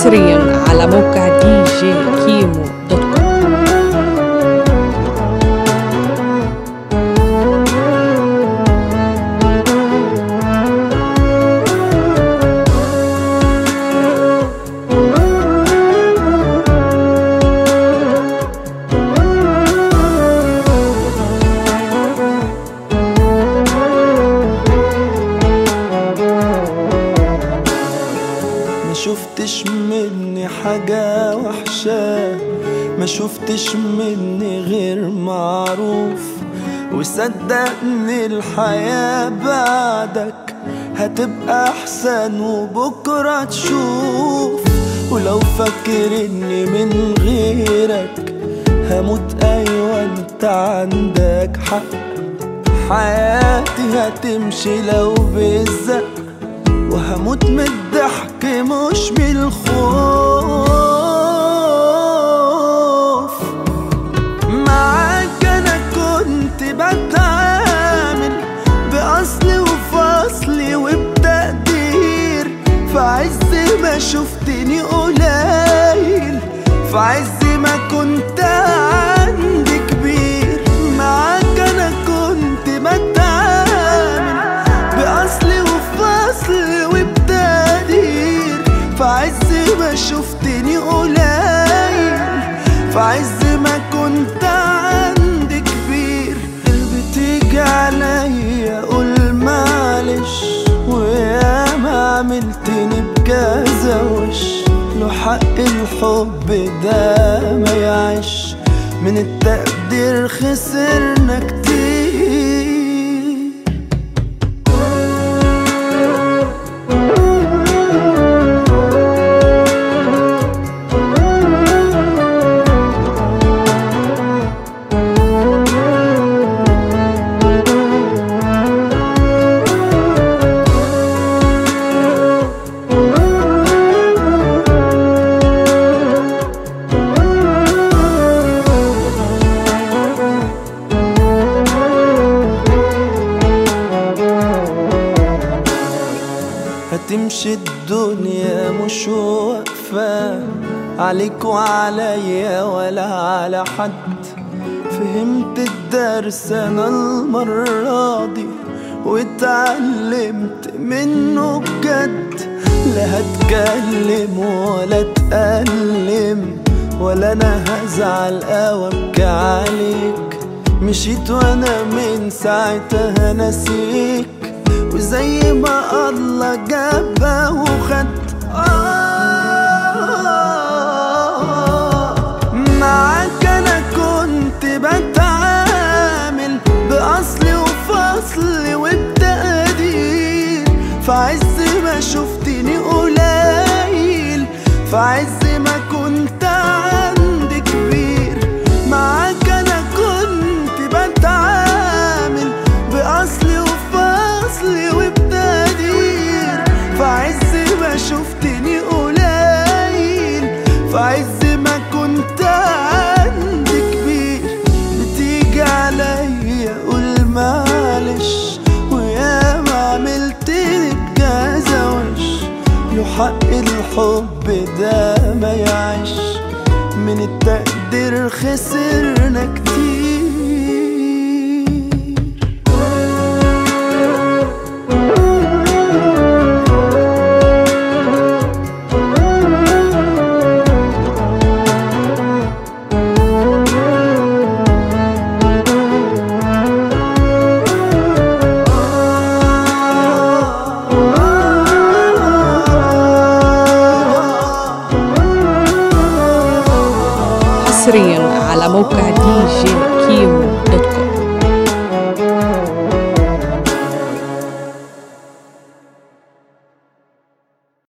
حصريا على موقع دي جي كيمو دوت كوم ما شفتش مني حاجة وحشة ما شفتش مني غير معروف وصدقني الحياة بعدك هتبقى أحسن وبكرة تشوف ولو فاكر إني من غيرك هموت أيوة أنت عندك حق حياتي هتمشي لو بالزق وهموت من الضحك مش من الخوف معاك انا كنت بتعامل باصلي وفصلي وبتقدير في عز ما شفتني قليل في عز ما كنت عندي كبير معاك انا كنت بتعامل باصلي وفصلي وبتقدير في عز ما شفتني قليل في عز ما كنت عندي كبير قلبي تيجي عليا اقول معلش ويا ما عملتني بكذا وش له حق الحب ده ما يعيش من التقدير خسرنا كتير هتمشي الدنيا مش واقفة عليك وعليا ولا على حد فهمت الدرس انا المرة دي واتعلمت منه بجد لا هتكلم ولا اتألم ولا انا هزعل او ابكي عليك مشيت وانا من ساعتها نسيك وزي ما الله جابها وخد آه معاك انا كنت بتعامل باصلي وفصلي وبتقدير في عز ما شفتني قليل في عز ما كنت عندي كبير معاك انا كنت بتعامل باصلي وفصلي وبتقدير في عز ما شفتني قليل في عز ما كنت عندي كبير بتيجي عليا اقول معلش ويا ما عملت لك كذا وش له حق الحب ده ما يعيش من التقدير خسرنا كتير حصريا على موقع دي جي كيمو